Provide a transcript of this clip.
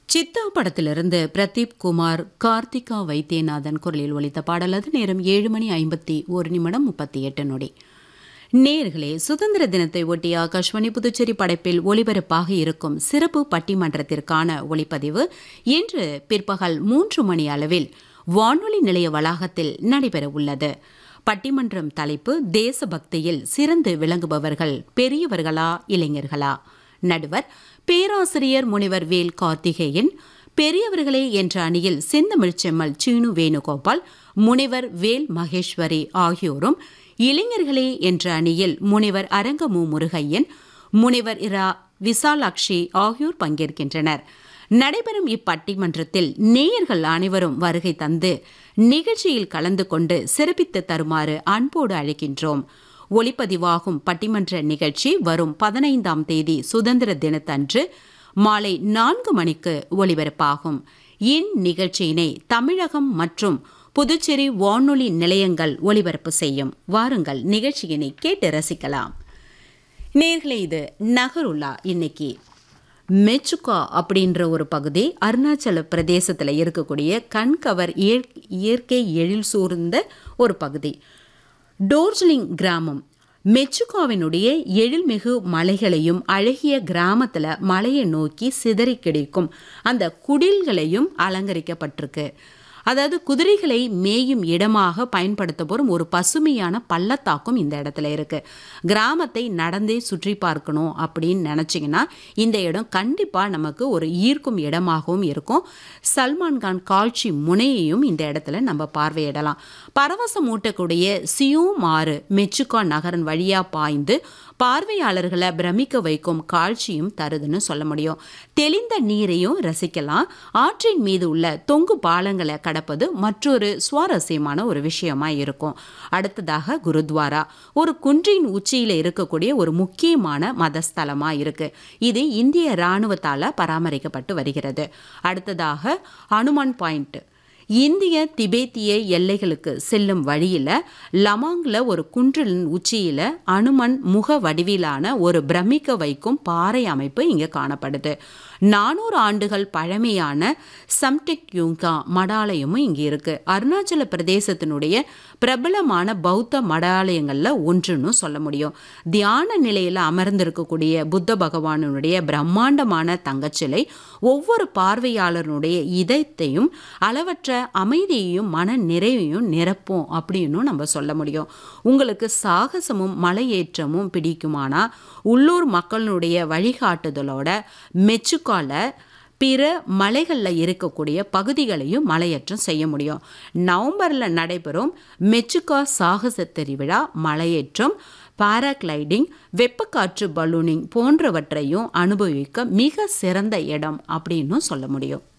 சித்தா படத்திலிருந்து பிரதீப் குமார் கார்த்திகா வைத்தியநாதன் குரலில் ஒலித்த பாடல் அது நேரம் ஏழு மணி ஐம்பத்தி ஒரு நிமிடம் முப்பத்தி எட்டு நொடி நேர்களே சுதந்திர தினத்தை ஒட்டி ஆகாஷ்வாணி புதுச்சேரி படைப்பில் ஒளிபரப்பாக இருக்கும் சிறப்பு பட்டிமன்றத்திற்கான ஒளிப்பதிவு இன்று பிற்பகல் மூன்று மணி அளவில் வானொலி நிலைய வளாகத்தில் நடைபெற உள்ளது பட்டிமன்றம் தலைப்பு தேசபக்தியில் சிறந்து விளங்குபவர்கள் பெரியவர்களா இளைஞர்களா நடுவர் பேராசிரியர் முனிவர் வேல் கார்த்திகேயன் பெரியவர்களே என்ற அணியில் செந்தமிழ் செம்மல் சீனு வேணுகோபால் முனிவர் வேல் மகேஸ்வரி ஆகியோரும் இளைஞர்களே என்ற அணியில் முனிவர் அரங்கமு முருகையன் முனிவர் இரா விசாலாட்சி ஆகியோர் பங்கேற்கின்றனர் நடைபெறும் இப்பட்டிமன்றத்தில் நேயர்கள் அனைவரும் வருகை தந்து நிகழ்ச்சியில் கலந்து கொண்டு சிறப்பித்து தருமாறு அன்போடு அழைக்கின்றோம் ஒளிப்பதிவாகும் பட்டிமன்ற நிகழ்ச்சி வரும் பதினைந்தாம் தேதி சுதந்திர தினத்தன்று மாலை நான்கு மணிக்கு ஒளிபரப்பாகும் இந்நிகழ்ச்சியினை தமிழகம் மற்றும் புதுச்சேரி வானொலி நிலையங்கள் ஒளிபரப்பு செய்யும் வாருங்கள் நிகழ்ச்சியினை கேட்டு ரசிக்கலாம் நேர்களே இது நகருலா இன்னைக்கு மெச்சுகா அப்படின்ற ஒரு பகுதி அருணாச்சல பிரதேசத்தில் இருக்கக்கூடிய கண்கவர் இயற்கை எழில் சூர்ந்த ஒரு பகுதி டோர்ஜிலிங் கிராமம் மெச்சுகாவினுடைய எழில்மிகு மலைகளையும் அழகிய கிராமத்தில் மலையை நோக்கி சிதறி கிடைக்கும் அந்த குடில்களையும் அலங்கரிக்கப்பட்டிருக்கு அதாவது குதிரைகளை மேயும் இடமாக பயன்படுத்த போகும் ஒரு பசுமையான பள்ளத்தாக்கும் இந்த இடத்துல இருக்கு கிராமத்தை நடந்தே சுற்றி பார்க்கணும் அப்படின்னு நினச்சிங்கன்னா இந்த இடம் கண்டிப்பாக நமக்கு ஒரு ஈர்க்கும் இடமாகவும் இருக்கும் சல்மான் கான் காட்சி முனையையும் இந்த இடத்துல நம்ம பார்வையிடலாம் பரவசம் ஊட்டக்கூடிய சியூம் ஆறு மெச்சுகா நகரன் வழியாக பாய்ந்து பார்வையாளர்களை பிரமிக்க வைக்கும் காட்சியும் தருதுன்னு சொல்ல முடியும் தெளிந்த நீரையும் ரசிக்கலாம் ஆற்றின் மீது உள்ள தொங்கு பாலங்களை கடப்பது மற்றொரு சுவாரஸ்யமான ஒரு விஷயமா இருக்கும் அடுத்ததாக குருத்வாரா ஒரு குன்றின் உச்சியில் இருக்கக்கூடிய ஒரு முக்கியமான மதஸ்தலமா இருக்கு இது இந்திய இராணுவத்தால் பராமரிக்கப்பட்டு வருகிறது அடுத்ததாக அனுமான் பாயிண்ட் இந்திய திபேத்திய எல்லைகளுக்கு செல்லும் வழியில் லமாங்கில் ஒரு குன்றின் உச்சியில் அனுமன் முக வடிவிலான ஒரு பிரமிக்க வைக்கும் பாறை அமைப்பு இங்கே காணப்படுது நானூறு ஆண்டுகள் பழமையான சம்டெக் யூங்கா மடாலயமும் இங்கே இருக்கு அருணாச்சல பிரதேசத்தினுடைய பிரபலமான பௌத்த மடாலயங்களில் ஒன்றுன்னு சொல்ல முடியும் தியான நிலையில் அமர்ந்திருக்கக்கூடிய புத்த பகவானுடைய பிரம்மாண்டமான தங்கச்சிலை ஒவ்வொரு பார்வையாளருடைய இதயத்தையும் அளவற்ற அமைதியையும் மன நிறைவையும் நிரப்பும் அப்படின்னு நம்ம சொல்ல முடியும் உங்களுக்கு சாகசமும் மலையேற்றமும் பிடிக்குமானா உள்ளூர் மக்களுடைய வழிகாட்டுதலோட மெச்சுக்கால பிற மலைகளில் இருக்கக்கூடிய பகுதிகளையும் மலையேற்றம் செய்ய முடியும் நவம்பரில் நடைபெறும் மெச்சுக்கா சாகச திருவிழா மலையேற்றம் பாராகிளைடிங் வெப்பக்காற்று பலூனிங் போன்றவற்றையும் அனுபவிக்க மிக சிறந்த இடம் அப்படின்னு சொல்ல முடியும்